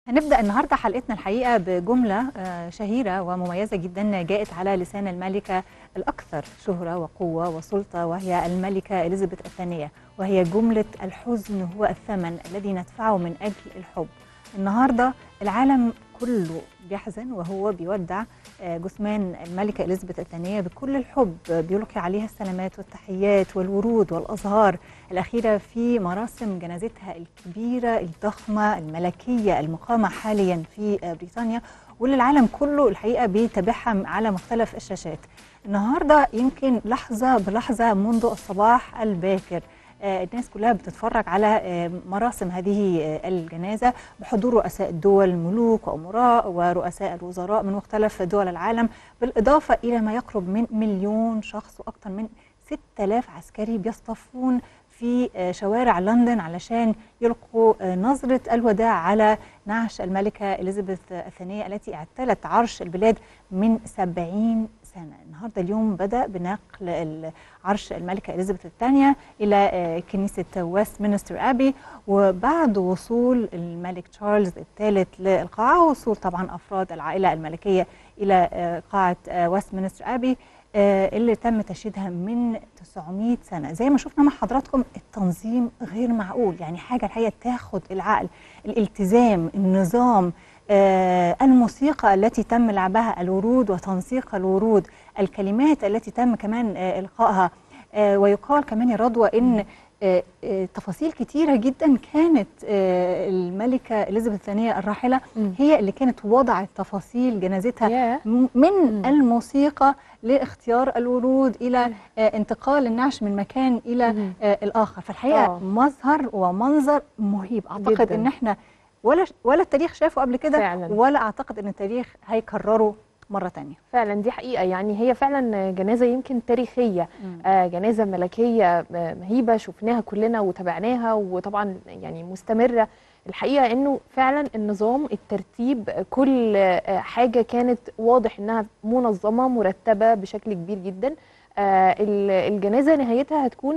هنبدأ النهاردة حلقتنا الحقيقة بجملة آه، شهيرة ومميزة جدا جاءت على لسان الملكة الأكثر شهرة وقوة وسلطة وهي الملكة إليزابيث الثانية وهي جملة الحزن هو الثمن الذي ندفعه من أجل الحب النهاردة العالم كله بيحزن وهو بيودع آه، جثمان الملكة إليزابيث الثانية بكل الحب آه، بيلقي عليها السلامات والتحيات والورود والأزهار الأخيرة في مراسم جنازتها الكبيرة الضخمة الملكية المقامة حاليا في آه، بريطانيا واللي العالم كله الحقيقة بيتابعها على مختلف الشاشات النهاردة يمكن لحظة بلحظة منذ الصباح الباكر آه، الناس كلها بتتفرج على آه، مراسم هذه آه، الجنازة بحضور رؤساء الدول ملوك وأمراء ورؤساء الوزراء من مختلف دول العالم بالإضافة إلى ما يقرب من مليون شخص وأكثر من 6000 عسكري بيصطفون في آه، شوارع لندن علشان يلقوا آه، نظرة الوداع على نعش الملكة إليزابيث الثانية التي اعتلت عرش البلاد من 70 سنة النهاردة اليوم بدأ بنقل ال- عرش الملكة إليزابيث الثانية إلى آه، كنيسة ويستمنستر أبي وبعد وصول الملك تشارلز الثالث للقاعة وصول طبعا أفراد العائلة الملكية إلى آه، قاعة آه، ويستمنستر أبي آه، اللي تم تشييدها من 900 سنة زي ما شفنا مع حضراتكم التنظيم غير معقول يعني حاجة الحقيقة تاخد العقل الالتزام النظام آه، الموسيقى التي تم لعبها الورود وتنسيق الورود الكلمات التي تم كمان آه، إلقائها آه، ويقال كمان يا رضوى إن آه، آه، تفاصيل كتيرة جدا كانت آه، الملكة إليزابيث الثانية الراحلة مم. هي اللي كانت وضعت تفاصيل جنازتها ياه. م- من مم. الموسيقى لاختيار الورود الى مم. آه، انتقال النعش من مكان الى مم. آه، الاخر فالحقيقه آه. مظهر ومنظر مهيب اعتقد جداً. ان احنا ولا ولا التاريخ شافه قبل كده فعلاً. ولا اعتقد ان التاريخ هيكرره مره تانية فعلا دي حقيقة يعني هي فعلا جنازة يمكن تاريخية آه جنازة ملكية آه، مهيبة شفناها كلنا وتابعناها وطبعا يعني مستمرة الحقيقة انه فعلا النظام الترتيب آه، كل آه، حاجة كانت واضح انها منظمة مرتبة بشكل كبير جدا آه ال- الجنازة نهايتها هتكون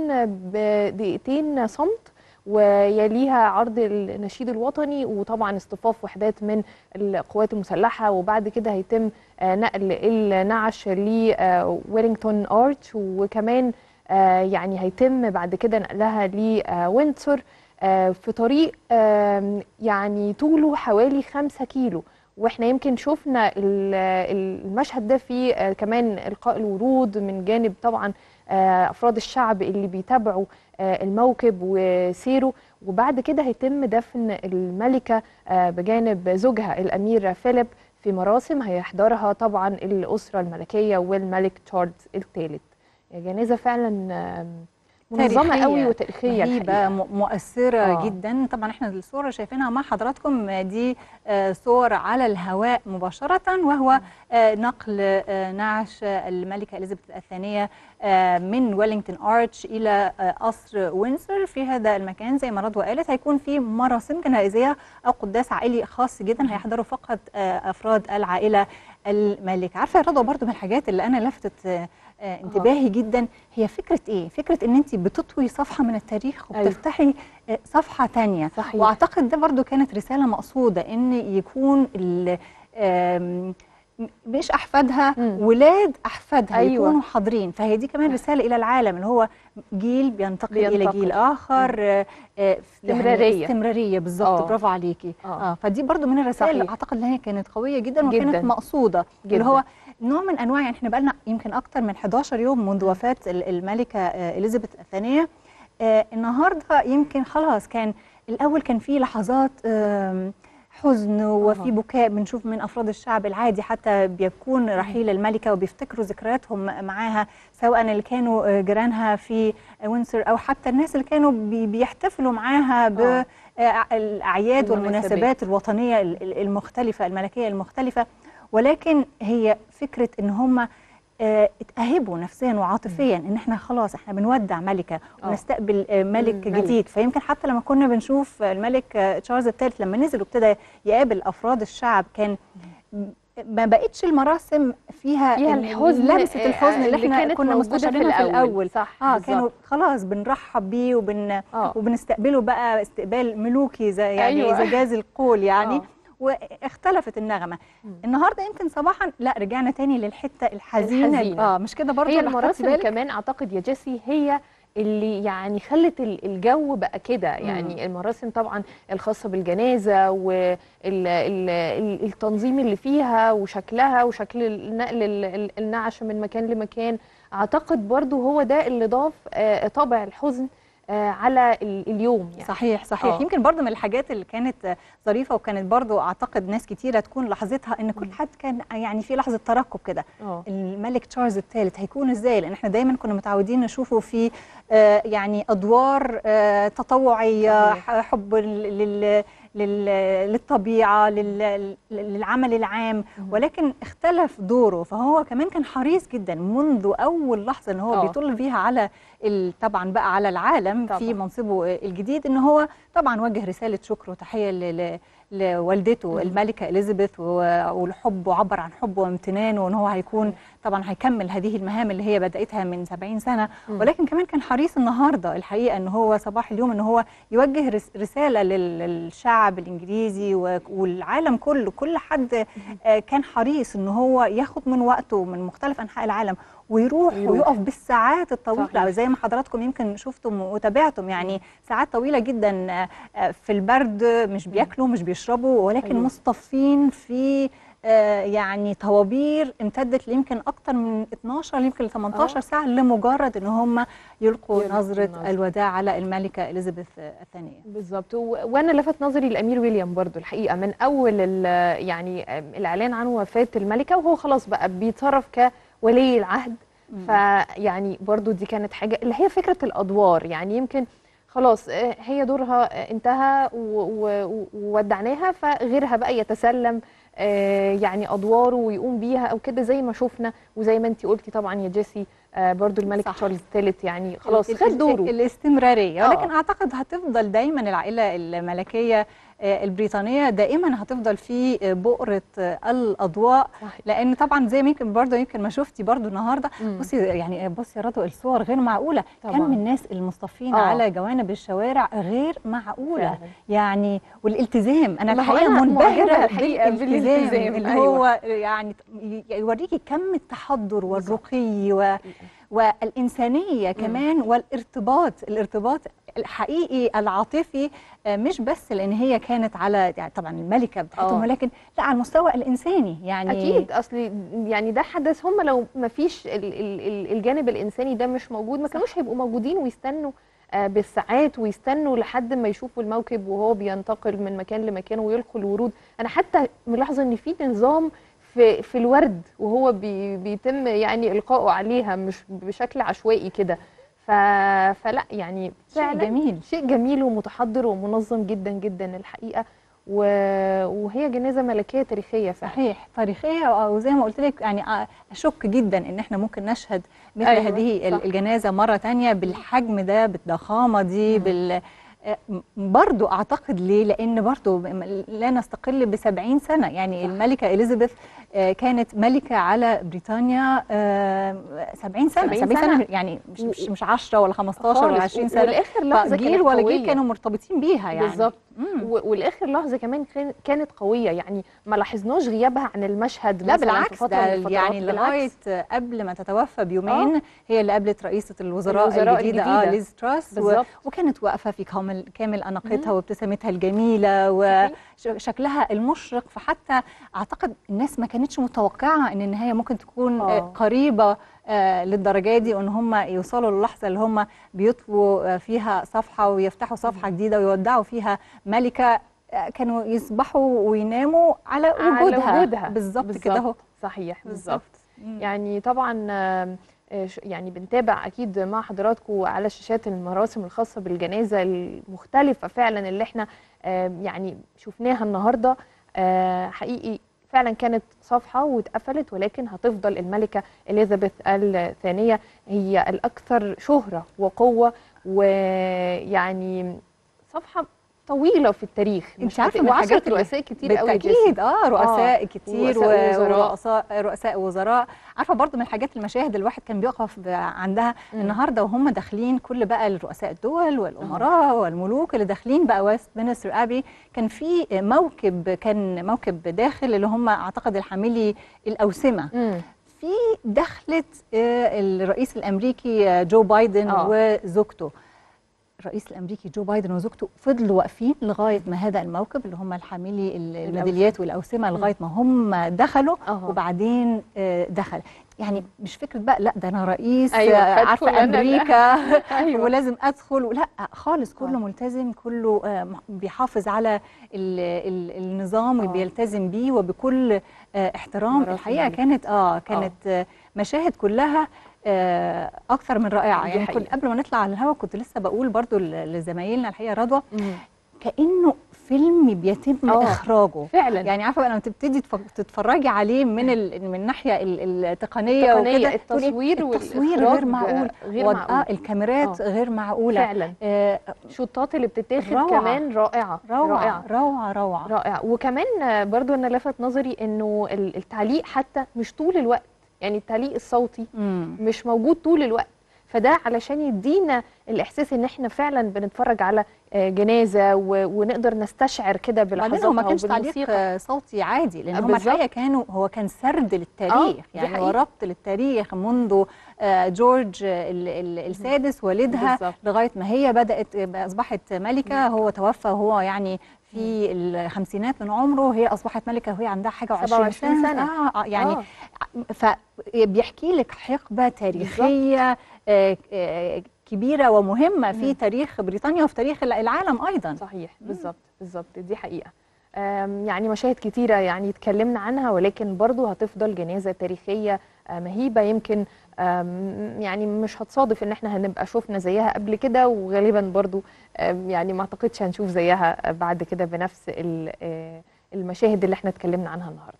بدقيقتين صمت ويليها عرض النشيد الوطني وطبعا اصطفاف وحدات من القوات المسلحة وبعد كده هيتم آه، نقل النعش لويلينغتون ارتش وكمان آه، يعني هيتم بعد كده نقلها لويندسور آه، في طريق آم، يعني طوله حوالي خمسة كيلو واحنا يمكن شفنا ال- المشهد ده في آه، كمان القاء الورود من جانب طبعا آه، افراد الشعب اللي بيتابعوا آه، الموكب وسيره وبعد كده هيتم دفن الملكه آه، بجانب زوجها الامير فيليب في مراسم هيحضرها طبعا الاسره الملكيه والملك تشارلز الثالث جنازه فعلا آم، منظمه تاريخية، قوي وتاريخيه مهيبة الحقيقة. م- مؤثرة آه. جدا طبعا احنا الصورة اللي شايفينها مع حضراتكم آه، دي آه، صور على الهواء مباشرة وهو آه، نقل آه، نعش آه، الملكة إليزابيث الثانية آه، من ويلينغتون أرتش إلى آه، قصر وينسور في هذا المكان زي ما رضوى قالت هيكون في مراسم جنائزية أو قداس عائلي خاص جدا هيحضروا فقط آه، أفراد العائلة الملكة عارفة يا رضوى برضو من الحاجات اللي أنا لفتت آه، آه، انتباهي جدا هي فكرة إيه؟ فكرة إن أنت بتطوي صفحة من التاريخ أيوة. وبتفتحي آه، صفحة تانية صحيح واعتقد ده برضو كانت رساله مقصوده ان يكون ال- آم، مش احفادها مم. ولاد احفادها أيوة. أيوة. يكونوا حاضرين فهي دي كمان رساله الى العالم اللي هو جيل بينتقل, الى بينتقل. جيل اخر آه، آه، يعني استمرارية. استمراريه بالظبط آه. برافو عليكي آه. اه فدي برضو من الرسائل اللي صحيح. اعتقد ان هي كانت قويه جدا جداً. وكانت مقصوده اللي جداً. هو نوع من انواع يعني احنا بقالنا يمكن اكتر من 11 يوم منذ وفاه ال- الملكه آه، اليزابيث الثانيه آه، النهارده يمكن خلاص كان الاول كان في لحظات آم، حزن وفي أها. بكاء بنشوف من افراد الشعب العادي حتى بيكون رحيل الملكه وبيفتكروا ذكرياتهم معاها سواء اللي كانوا آه، جيرانها في وينسور او حتى الناس اللي كانوا بي- بيحتفلوا معاها آه. بالاعياد المناسبات. والمناسبات الوطنيه ال- ال- المختلفه الملكيه المختلفه ولكن هي فكره ان هم آه، اتأهبوا نفسيا وعاطفيا ان احنا خلاص احنا بنودع ملكه آه. ونستقبل آه، ملك مم، ملك. جديد فيمكن حتى لما كنا بنشوف الملك آه، تشارلز الثالث لما نزل وابتدى يقابل افراد الشعب كان ما بقتش المراسم فيها فيها ال- الحزن لمسه آه، الحزن اللي اللي احنا كانت كنا موجودة في مستشعرينها في الأول. الاول صح، اه بالظبط. كانوا خلاص بنرحب بيه وبن آه. وبنستقبله بقى استقبال ملوكي زي يعني أيوة. زي جاز القول يعني آه. واختلفت النغمه مم. النهارده يمكن صباحا لا رجعنا تاني للحته الحزينه الحزينة. اه مش كده برضه هي اللي خدتي المراسم بالك؟ كمان اعتقد يا جيسي هي اللي يعني خلت ال- الجو بقى كده يعني المراسم طبعا الخاصه بالجنازه والتنظيم اللي فيها وشكلها وشكل النقل ال- ال- النعش من مكان لمكان اعتقد برضو هو ده اللي ضاف آه، طابع الحزن آه، على ال- اليوم يعني صحيح صحيح آه. يمكن برضه من الحاجات اللي كانت ظريفه وكانت برضه اعتقد ناس كتيره تكون لاحظتها ان كل مم. حد كان يعني في لحظه ترقب كده اه الملك تشارلز الثالث هيكون ازاي لان احنا دايما كنا متعودين نشوفه في آه، يعني ادوار آه، تطوعيه صحيح. ح- حب لل- لل- لل- للطبيعه لل- للعمل العام مم. ولكن اختلف دوره فهو كمان كان حريص جدا منذ اول لحظه ان هو آه. بيطل فيها على ال- طبعا بقى على العالم طبعاً. في منصبه الجديد ان هو طبعا وجه رساله شكر وتحيه ل- ل- لوالدته مم. الملكه اليزابيث و- والحب وعبر عن حبه وامتنانه وان هو هيكون طبعا هيكمل هذه المهام اللي هي بداتها من 70 سنه مم. ولكن كمان كان حريص النهارده الحقيقه ان هو صباح اليوم ان هو يوجه رس- رساله لل- للشعب الانجليزي و- والعالم كله كل حد آه، كان حريص ان هو ياخد من وقته من مختلف انحاء العالم ويروح, ويروح. ويقف بالساعات الطويله صحيح. زي ما حضراتكم يمكن شفتم وتابعتم يعني ساعات طويله جدا آه، آه، في البرد مش بياكلوا مش بيشربوا ولكن أيوة. مصطفين في آه، يعني طوابير امتدت ليمكن اكتر من 12 يمكن ل 18 آه. ساعه لمجرد ان هم يلقوا يلقوا نظره النظرة. الوداع على الملكه اليزابيث الثانيه بالظبط و- وانا لفت نظري الامير ويليام برضو الحقيقه من اول ال- يعني الاعلان عن وفاه الملكه وهو خلاص بقى بيتصرف كولي العهد فيعني برضو دي كانت حاجه اللي هي فكره الادوار يعني يمكن خلاص آه، هي دورها آه، انتهى و- و- وودعناها فغيرها بقى يتسلم آه، يعني ادواره ويقوم بيها او كده زي ما شفنا وزي ما انت قلتي طبعا يا جيسي آه، برضو الملك صح. تشارلز الثالث يعني خلاص ال- خد ال- دوره الاستمراريه آه. ولكن اعتقد هتفضل دايما العائله الملكيه آه، البريطانيه دائما هتفضل في آه، بؤره آه، الاضواء صحيح. لان طبعا زي ما يمكن برضه يمكن ما شفتي برضه النهارده مم. بصي يعني بصي يا رضوى الصور غير معقوله كم طبعاً. من الناس المصطفين آه. على جوانب الشوارع غير معقوله فعلاً. يعني والالتزام انا ما هو الحقيقه أنا معجبة منبهره الحقيقة بالالتزام بالالتزام، اللي أيوة. هو يعني يوريكي كم التحضر والرقي و والإنسانية كمان والارتباط الارتباط الحقيقي العاطفي آه، مش بس لأن هي كانت على يعني طبعا الملكة بتاعتهم آه. ولكن لا على المستوى الإنساني يعني اكيد اصل يعني ده حدث هم لو ما فيش ال- ال- ال- الجانب الانساني ده مش موجود ما كانوش هيبقوا موجودين ويستنوا آه، بالساعات ويستنوا لحد ما يشوفوا الموكب وهو بينتقل من مكان لمكان ويلقوا الورود انا حتى ملاحظه ان في نظام في في الورد وهو بي بيتم يعني القائه عليها مش بشكل عشوائي كده ف فلا يعني شيء فعلا جميل شيء جميل ومتحضر ومنظم جدا جدا الحقيقه و... وهي جنازه ملكيه تاريخيه فعلا صحيح تاريخية وزي ما قلت لك يعني آه، أشك جدا إن إحنا ممكن نشهد مثل أيوة، هذه صح. ال- الجنازة مرة تانية بالحجم ده بالضخامة دي مم. بال آه، برضو أعتقد ليه لأن برضو م- لا نستقل بسبعين سنة يعني صح. الملكة إليزابيث آه، كانت ملكة على بريطانيا آه، سبعين سنة 70 سبعين سنة. سنة يعني مش و- مش, مش 10 ولا 15 ولا خالص. 20 و- سنة والاخر لحظه فجيل كانت ولا قوية. جيل كانوا مرتبطين بيها يعني بالظبط مم. و- والاخر لحظه كمان كان- كانت قويه يعني ما لاحظناش غيابها عن المشهد لا مثلاً في بالعكس فترة من ده الفترات. يعني بالعكس. لغايه قبل ما تتوفى بيومين هي اللي قابلت رئيسه الوزراء, الوزراء الجديده, الجديدة. اه ليز تراس و... بالظبط. وكانت واقفه في كامل كامل اناقتها مم. وابتسامتها الجميله صحيح. وشكلها المشرق فحتى اعتقد الناس ما كانتش متوقعه ان النهايه ممكن تكون آه. آه. قريبه آه للدرجه دي وان هم يوصلوا للحظه اللي هم بيطووا آه، فيها صفحه ويفتحوا صفحه جديده ويودعوا فيها ملكه آه، كانوا يصبحوا ويناموا على على وجودها, وجودها. بالظبط كده اهو صحيح بالظبط بالظبط مم. يعني طبعا آم، آه، ش- يعني بنتابع اكيد مع حضراتكم على شاشات المراسم الخاصه بالجنازه المختلفه فعلا اللي احنا آم، يعني شفناها النهارده آه، حقيقي فعلا كانت صفحه واتقفلت ولكن هتفضل الملكه اليزابيث الثانيه هي الاكثر شهره وقوه ويعني صفحه طويله في التاريخ انت مش عارفة هت- من وعشرة الحاجات اللي- رؤساء كتير قوي بالتاكيد اه رؤساء كتير رؤساء و- وزراء. ورؤساء رؤساء وزراء عارفه برضو من الحاجات المشاهد اللي الواحد كان بيقف ب- عندها مم. النهارده وهم داخلين كل بقى الرؤساء الدول والامراء والملوك اللي داخلين بقى ويست مينستر ابي كان في موكب كان موكب داخل اللي هم اعتقد الحاملي الاوسمه مم. في دخلت آه، الرئيس الامريكي آه، جو بايدن آه. وزوجته الرئيس الامريكي جو بايدن وزوجته فضلوا واقفين لغايه ما هذا الموكب اللي هم الحاملي ال- الميداليات والاوسمه لغايه ما هم دخلوا أها. وبعدين آه، دخل يعني مش فكره بقى لا ده انا رئيس أيوة، آه، فادخل عارفه أنا، لا. امريكا أيوة. ولازم ادخل لا خالص كله آه. ملتزم كله آه، م- بيحافظ على ال ال النظام آه. وبيلتزم بيه وبكل آه، احترام مرات الحقيقه الملك. كانت اه كانت آه، مشاهد كلها آه، اكثر من رائعه دي يعني كنت حقيقة. قبل ما نطلع على الهواء كنت لسه بقول برضو ل- لزمايلنا الحقيقه رضوى مم. كانه فيلم بيتم آه. اخراجه فعلا يعني عارفه لما تبتدي تف- تتفرجي عليه من ال... من الناحيه ال- التقنيه التقنية، وكده تقولي التصوير التصوير والإخراج غير معقول غير وضع- معقول. الكاميرات آه. غير معقوله فعلا آه الشوطات اللي بتتاخد روعة. كمان رائعه روعه رائعه روعه روعه رائع وكمان آه، برضو انا لفت نظري انه ال- التعليق حتى مش طول الوقت يعني التعليق الصوتي مم. مش موجود طول الوقت فده علشان يدينا الاحساس ان احنا فعلا بنتفرج على آه، جنازه و- ونقدر نستشعر كده بعدين بلحظاتها هو ما كانش تعليق وبالموسيقى آه، صوتي عادي لان آه، هم بالظبط. الحقيقه كانوا هو كان سرد للتاريخ دي يعني حقيقة. هو ربط للتاريخ منذ آه، جورج آه، ال- ال- السادس والدها بالظبط. لغايه ما هي بدات آه، اصبحت ملكه هو توفى وهو يعني في الخمسينات من عمره هي اصبحت ملكه وهي عندها حاجه و20 27 سنه, سنة. آه آه، يعني آه. فبيحكي لك حقبه تاريخيه آه، آه، كبيره ومهمه في مم. تاريخ بريطانيا وفي تاريخ العالم ايضا صحيح بالظبط بالظبط دي حقيقه آم، يعني مشاهد كتيرة يعني اتكلمنا عنها ولكن برضو هتفضل جنازة تاريخية آه، مهيبة يمكن آم، يعني مش هتصادف ان احنا هنبقى شفنا زيها قبل كده وغالبا برضو آم، يعني ما اعتقدش هنشوف زيها بعد كده بنفس ال- آه، المشاهد اللي احنا اتكلمنا عنها النهاردة